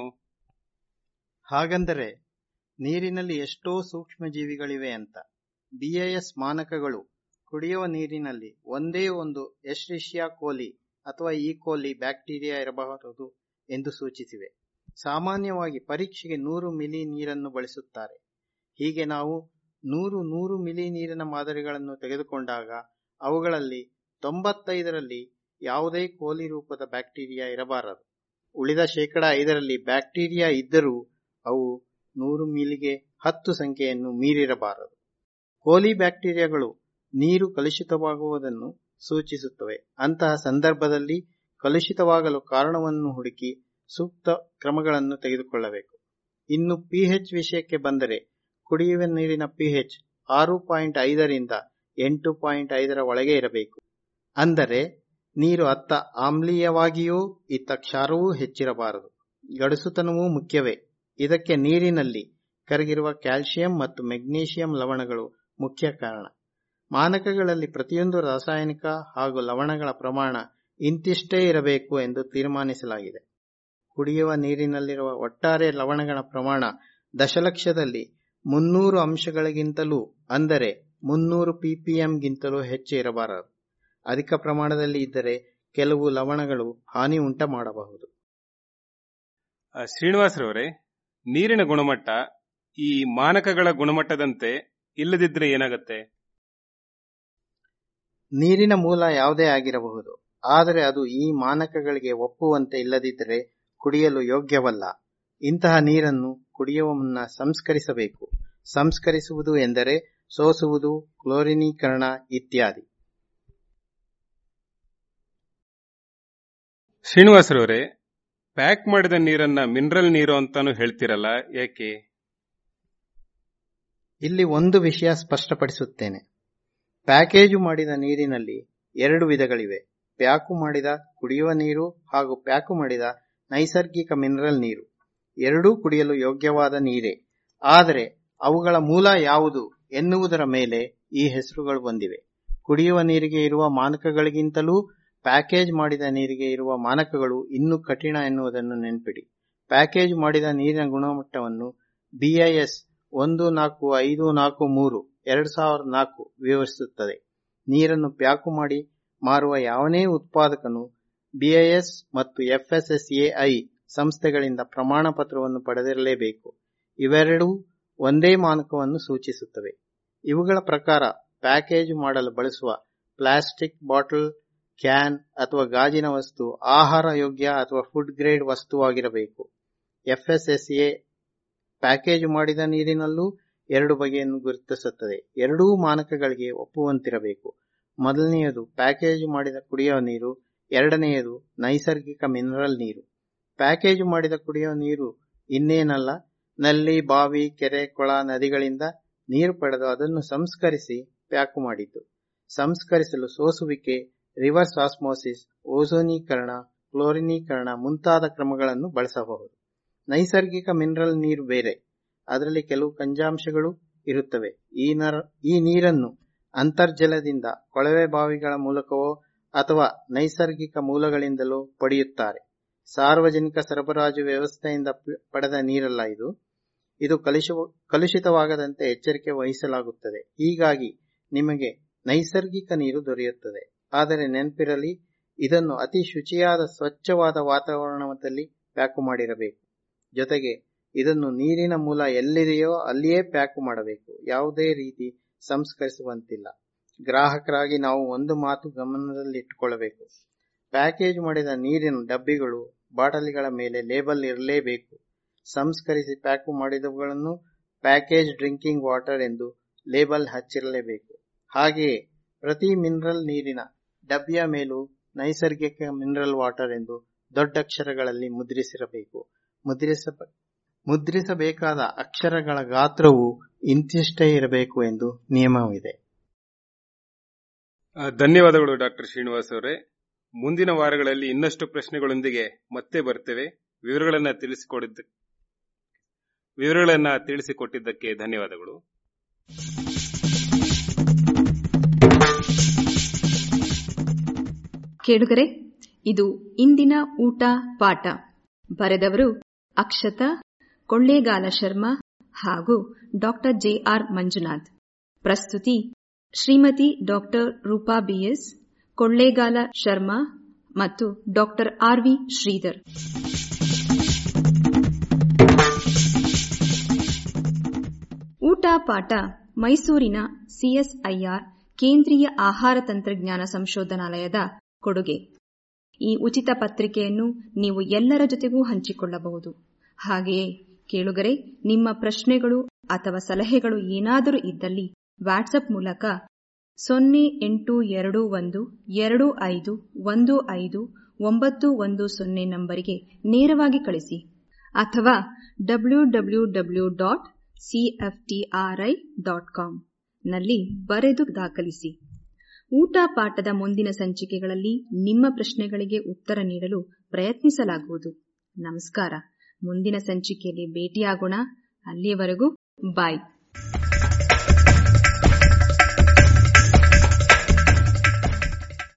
ಹಾಗಂದರೆ ನೀರಿನಲ್ಲಿ ಎಷ್ಟೋ ಸೂಕ್ಷ್ಮ ಜೀವಿಗಳಿವೆ ಅಂತ ಬಿಐಎಸ್ ಮಾನಕಗಳು ಕುಡಿಯುವ ನೀರಿನಲ್ಲಿ ಒಂದೇ ಒಂದು ಎಶ್ರಿಷಿಯಾ ಕೋಲಿ ಅಥವಾ ಈಕೋಲಿ ಬ್ಯಾಕ್ಟೀರಿಯಾ ಇರಬಹುದು ಎಂದು ಸೂಚಿಸಿವೆ ಸಾಮಾನ್ಯವಾಗಿ ಪರೀಕ್ಷೆಗೆ ನೂರು ಮಿಲಿ ನೀರನ್ನು ಬಳಸುತ್ತಾರೆ ಹೀಗೆ ನಾವು ನೂರು ನೂರು ಮಿಲಿ ನೀರಿನ ಮಾದರಿಗಳನ್ನು ತೆಗೆದುಕೊಂಡಾಗ ಅವುಗಳಲ್ಲಿ ತೊಂಬತ್ತೈದರಲ್ಲಿ ಯಾವುದೇ ಕೋಲಿ ರೂಪದ ಬ್ಯಾಕ್ಟೀರಿಯಾ ಇರಬಾರದು ಉಳಿದ ಶೇಕಡ ಐದರಲ್ಲಿ ಬ್ಯಾಕ್ಟೀರಿಯಾ ಇದ್ದರೂ ಅವು ನೂರು ಮಿಲಿಗೆ ಹತ್ತು ಸಂಖ್ಯೆಯನ್ನು ಮೀರಿರಬಾರದು ಕೋಲಿ ಬ್ಯಾಕ್ಟೀರಿಯಾಗಳು ನೀರು ಕಲುಷಿತವಾಗುವುದನ್ನು ಸೂಚಿಸುತ್ತವೆ ಅಂತಹ ಸಂದರ್ಭದಲ್ಲಿ ಕಲುಷಿತವಾಗಲು ಕಾರಣವನ್ನು ಹುಡುಕಿ ಸೂಕ್ತ ಕ್ರಮಗಳನ್ನು ತೆಗೆದುಕೊಳ್ಳಬೇಕು ಇನ್ನು ಪಿಹೆಚ್ ವಿಷಯಕ್ಕೆ ಬಂದರೆ ಕುಡಿಯುವ ನೀರಿನ ಪಿಹೆಚ್ ಆರು ಪಾಯಿಂಟ್ ಐದರಿಂದ ಎಂಟು ಪಾಯಿಂಟ್ ಐದರ ಒಳಗೆ ಇರಬೇಕು ಅಂದರೆ ನೀರು ಅತ್ತ ಆಮ್ಲೀಯವಾಗಿಯೂ ಇತ್ತ ಕ್ಷಾರವೂ ಹೆಚ್ಚಿರಬಾರದು ಗಡುಸುತನವೂ ಮುಖ್ಯವೇ ಇದಕ್ಕೆ ನೀರಿನಲ್ಲಿ ಕರಗಿರುವ ಕ್ಯಾಲ್ಸಿಯಂ ಮತ್ತು ಮೆಗ್ನೀಷಿಯಂ ಲವಣಗಳು ಮುಖ್ಯ ಕಾರಣ ಮಾನಕಗಳಲ್ಲಿ ಪ್ರತಿಯೊಂದು ರಾಸಾಯನಿಕ ಹಾಗೂ ಲವಣಗಳ ಪ್ರಮಾಣ ಇಂತಿಷ್ಟೇ ಇರಬೇಕು ಎಂದು ತೀರ್ಮಾನಿಸಲಾಗಿದೆ ಕುಡಿಯುವ ನೀರಿನಲ್ಲಿರುವ ಒಟ್ಟಾರೆ ಲವಣಗಳ ಪ್ರಮಾಣ ದಶಲಕ್ಷದಲ್ಲಿ ಮುನ್ನೂರು ಅಂಶಗಳಿಗಿಂತಲೂ ಅಂದರೆ ಮುನ್ನೂರು ಪಿಪಿಎಂಗಿಂತಲೂ ಹೆಚ್ಚು ಇರಬಾರದು ಅಧಿಕ ಪ್ರಮಾಣದಲ್ಲಿ ಇದ್ದರೆ ಕೆಲವು ಲವಣಗಳು ಹಾನಿ ಉಂಟ ಮಾಡಬಹುದು ಶ್ರೀನಿವಾಸರವರೇ ನೀರಿನ ಗುಣಮಟ್ಟ ಈ ಮಾನಕಗಳ ಗುಣಮಟ್ಟದಂತೆ ಇಲ್ಲದಿದ್ರೆ ಏನಾಗುತ್ತೆ ನೀರಿನ ಮೂಲ ಯಾವುದೇ ಆಗಿರಬಹುದು ಆದರೆ ಅದು ಈ ಮಾನಕಗಳಿಗೆ ಒಪ್ಪುವಂತೆ ಇಲ್ಲದಿದ್ದರೆ ಕುಡಿಯಲು ಯೋಗ್ಯವಲ್ಲ ಇಂತಹ ನೀರನ್ನು ಕುಡಿಯುವ ಮುನ್ನ ಸಂಸ್ಕರಿಸಬೇಕು ಸಂಸ್ಕರಿಸುವುದು ಎಂದರೆ ಸೋಸುವುದು ಕ್ಲೋರಿನೀಕರಣ ಇತ್ಯಾದಿ ಶ್ರೀನಿವಾಸರವರೇ ಪ್ಯಾಕ್ ಮಾಡಿದ ನೀರನ್ನ ಮಿನರಲ್ ನೀರು ಅಂತಾನು ಹೇಳ್ತಿರಲ್ಲ ಯಾಕೆ ಇಲ್ಲಿ ಒಂದು ವಿಷಯ ಸ್ಪಷ್ಟಪಡಿಸುತ್ತೇನೆ ಪ್ಯಾಕೇಜು ಮಾಡಿದ ನೀರಿನಲ್ಲಿ ಎರಡು ವಿಧಗಳಿವೆ ಪ್ಯಾಕು ಮಾಡಿದ ಕುಡಿಯುವ ನೀರು ಹಾಗೂ ಪ್ಯಾಕು ಮಾಡಿದ ನೈಸರ್ಗಿಕ ಮಿನರಲ್ ನೀರು ಎರಡೂ ಕುಡಿಯಲು ಯೋಗ್ಯವಾದ ನೀರೇ ಆದರೆ ಅವುಗಳ ಮೂಲ ಯಾವುದು ಎನ್ನುವುದರ ಮೇಲೆ ಈ ಹೆಸರುಗಳು ಬಂದಿವೆ ಕುಡಿಯುವ ನೀರಿಗೆ ಇರುವ ಮಾನಕಗಳಿಗಿಂತಲೂ ಪ್ಯಾಕೇಜ್ ಮಾಡಿದ ನೀರಿಗೆ ಇರುವ ಮಾನಕಗಳು ಇನ್ನೂ ಕಠಿಣ ಎನ್ನುವುದನ್ನು ನೆನಪಿಡಿ ಪ್ಯಾಕೇಜ್ ಮಾಡಿದ ನೀರಿನ ಗುಣಮಟ್ಟವನ್ನು ಬಿಐಎಸ್ ಒಂದು ನಾಲ್ಕು ಐದು ನಾಲ್ಕು ಮೂರು ಎರಡು ಸಾವಿರದ ನಾಲ್ಕು ವಿವರಿಸುತ್ತದೆ ನೀರನ್ನು ಪ್ಯಾಕು ಮಾಡಿ ಮಾರುವ ಯಾವನೇ ಉತ್ಪಾದಕನು ಬಿಐಎಸ್ ಮತ್ತು ಎಫ್ಎಸ್ಎಸ್ಎಐ ಸಂಸ್ಥೆಗಳಿಂದ ಪ್ರಮಾಣ ಪತ್ರವನ್ನು ಪಡೆದಿರಲೇಬೇಕು ಇವೆರಡೂ ಒಂದೇ ಮಾನಕವನ್ನು ಸೂಚಿಸುತ್ತವೆ ಇವುಗಳ ಪ್ರಕಾರ ಪ್ಯಾಕೇಜ್ ಮಾಡಲು ಬಳಸುವ ಪ್ಲಾಸ್ಟಿಕ್ ಬಾಟಲ್ ಕ್ಯಾನ್ ಅಥವಾ ಗಾಜಿನ ವಸ್ತು ಆಹಾರ ಯೋಗ್ಯ ಅಥವಾ ಫುಡ್ ಗ್ರೇಡ್ ವಸ್ತುವಾಗಿರಬೇಕು ಎಫ್ಎಸ್ಎಸ್ಎ ಪ್ಯಾಕೇಜ್ ಮಾಡಿದ ನೀರಿನಲ್ಲೂ ಎರಡು ಬಗೆಯನ್ನು ಗುರುತಿಸುತ್ತದೆ ಎರಡೂ ಮಾನಕಗಳಿಗೆ ಒಪ್ಪುವಂತಿರಬೇಕು ಮೊದಲನೆಯದು ಪ್ಯಾಕೇಜ್ ಮಾಡಿದ ಕುಡಿಯುವ ನೀರು ಎರಡನೆಯದು ನೈಸರ್ಗಿಕ ಮಿನರಲ್ ನೀರು ಪ್ಯಾಕೇಜ್ ಮಾಡಿದ ಕುಡಿಯುವ ನೀರು ಇನ್ನೇನಲ್ಲ ನಲ್ಲಿ ಬಾವಿ ಕೆರೆ ಕೊಳ ನದಿಗಳಿಂದ ನೀರು ಪಡೆದು ಅದನ್ನು ಸಂಸ್ಕರಿಸಿ ಪ್ಯಾಕು ಮಾಡಿದ್ದು ಸಂಸ್ಕರಿಸಲು ಸೋಸುವಿಕೆ ರಿವರ್ಸ್ ಆಸ್ಮೋಸಿಸ್ ಓಝೋನೀಕರಣ ಕ್ಲೋರಿನೀಕರಣ ಮುಂತಾದ ಕ್ರಮಗಳನ್ನು ಬಳಸಬಹುದು ನೈಸರ್ಗಿಕ ಮಿನರಲ್ ನೀರು ಬೇರೆ ಅದರಲ್ಲಿ ಕೆಲವು ಖನಿಜಾಂಶಗಳು ಇರುತ್ತವೆ ಈ ನರ ಈ ನೀರನ್ನು ಅಂತರ್ಜಲದಿಂದ ಕೊಳವೆ ಬಾವಿಗಳ ಮೂಲಕವೋ ಅಥವಾ ನೈಸರ್ಗಿಕ ಮೂಲಗಳಿಂದಲೂ ಪಡೆಯುತ್ತಾರೆ ಸಾರ್ವಜನಿಕ ಸರಬರಾಜು ವ್ಯವಸ್ಥೆಯಿಂದ ಪಡೆದ ನೀರಲ್ಲ ಇದು ಇದು ಕಲುಷ ಕಲುಷಿತವಾಗದಂತೆ ಎಚ್ಚರಿಕೆ ವಹಿಸಲಾಗುತ್ತದೆ ಹೀಗಾಗಿ ನಿಮಗೆ ನೈಸರ್ಗಿಕ ನೀರು ದೊರೆಯುತ್ತದೆ ಆದರೆ ನೆನಪಿರಲಿ ಇದನ್ನು ಅತಿ ಶುಚಿಯಾದ ಸ್ವಚ್ಛವಾದ ವಾತಾವರಣದಲ್ಲಿ ಪ್ಯಾಕು ಮಾಡಿರಬೇಕು ಜೊತೆಗೆ ಇದನ್ನು ನೀರಿನ ಮೂಲ ಎಲ್ಲಿದೆಯೋ ಅಲ್ಲಿಯೇ ಪ್ಯಾಕು ಮಾಡಬೇಕು ಯಾವುದೇ ರೀತಿ ಸಂಸ್ಕರಿಸುವಂತಿಲ್ಲ ಗ್ರಾಹಕರಾಗಿ ನಾವು ಒಂದು ಮಾತು ಗಮನದಲ್ಲಿಟ್ಟುಕೊಳ್ಳಬೇಕು ಪ್ಯಾಕೇಜ್ ಮಾಡಿದ ನೀರಿನ ಡಬ್ಬಿಗಳು ಬಾಟಲಿಗಳ ಮೇಲೆ ಲೇಬಲ್ ಇರಲೇಬೇಕು ಸಂಸ್ಕರಿಸಿ ಪ್ಯಾಕು ಮಾಡಿದವುಗಳನ್ನು ಪ್ಯಾಕೇಜ್ ಡ್ರಿಂಕಿಂಗ್ ವಾಟರ್ ಎಂದು ಲೇಬಲ್ ಹಚ್ಚಿರಲೇಬೇಕು ಹಾಗೆಯೇ ಪ್ರತಿ ಮಿನರಲ್ ನೀರಿನ ಡಬ್ಬಿಯ ಮೇಲೂ ನೈಸರ್ಗಿಕ ಮಿನರಲ್ ವಾಟರ್ ಎಂದು ದೊಡ್ಡಕ್ಷರಗಳಲ್ಲಿ ಮುದ್ರಿಸಿರಬೇಕು ಮುದ್ರಿಸ ಮುದ್ರಿಸಬೇಕಾದ ಅಕ್ಷರಗಳ ಗಾತ್ರವು ಇಂತಿಷ್ಟೇ ಇರಬೇಕು ಎಂದು ನಿಯಮವಿದೆ ಧನ್ಯವಾದಗಳು ಡಾಕ್ಟರ್ ಶ್ರೀನಿವಾಸ್ ಅವರೇ ಮುಂದಿನ ವಾರಗಳಲ್ಲಿ ಇನ್ನಷ್ಟು ಪ್ರಶ್ನೆಗಳೊಂದಿಗೆ ಮತ್ತೆ ಬರ್ತೇವೆ ವಿವರಗಳನ್ನ ತಿಳಿಸಿಕೊಡಿದ್ದ ವಿವರಗಳನ್ನ ತಿಳಿಸಿಕೊಟ್ಟಿದ್ದಕ್ಕೆ ಧನ್ಯವಾದಗಳು ಕೇಳುಗರೆ ಇದು ಇಂದಿನ ಊಟ ಪಾಠ ಬರೆದವರು ಅಕ್ಷತಾ ಕೊಳ್ಳೇಗಾಲ ಶರ್ಮಾ ಹಾಗೂ ಡಾಕ್ಟರ್ ಜೆಆರ್ ಮಂಜುನಾಥ್ ಪ್ರಸ್ತುತಿ ಶ್ರೀಮತಿ ಡಾಕ್ಟರ್ ರೂಪಾ ಬಿಎಸ್ ಕೊಳ್ಳೇಗಾಲ ಶರ್ಮಾ ಮತ್ತು ಡಾಕ್ಟರ್ ಆರ್ವಿ ಶ್ರೀಧರ್ ಊಟ ಪಾಠ ಮೈಸೂರಿನ ಸಿಎಸ್ಐಆರ್ ಕೇಂದ್ರೀಯ ಆಹಾರ ತಂತ್ರಜ್ಞಾನ ಸಂಶೋಧನಾಲಯದ ಕೊಡುಗೆ ಈ ಉಚಿತ ಪತ್ರಿಕೆಯನ್ನು ನೀವು ಎಲ್ಲರ ಜೊತೆಗೂ ಹಂಚಿಕೊಳ್ಳಬಹುದು ಹಾಗೆಯೇ ಕೇಳುಗರೆ ನಿಮ್ಮ ಪ್ರಶ್ನೆಗಳು ಅಥವಾ ಸಲಹೆಗಳು ಏನಾದರೂ ಇದ್ದಲ್ಲಿ ವಾಟ್ಸಪ್ ಮೂಲಕ ಸೊನ್ನೆ ಎಂಟು ಎರಡು ಒಂದು ಎರಡು ಐದು ಒಂದು ಐದು ಒಂಬತ್ತು ಒಂದು ಸೊನ್ನೆ ನಂಬರಿಗೆ ನೇರವಾಗಿ ಕಳಿಸಿ ಅಥವಾ W W W dot CFTRI dot com ನಲ್ಲಿ ಬರೆದು ದಾಖಲಿಸಿ ಊಟ ಪಾಠದ ಮುಂದಿನ ಸಂಚಿಕೆಗಳಲ್ಲಿ ನಿಮ್ಮ ಪ್ರಶ್ನೆಗಳಿಗೆ ಉತ್ತರ ನೀಡಲು ಪ್ರಯತ್ನಿಸಲಾಗುವುದು ನಮಸ್ಕಾರ ಮುಂದಿನ ಸಂಚಿಕೆಯಲ್ಲಿ ಭೇಟಿಯಾಗೋಣ ಅಲ್ಲಿಯವರೆಗೂ ಬಾಯ್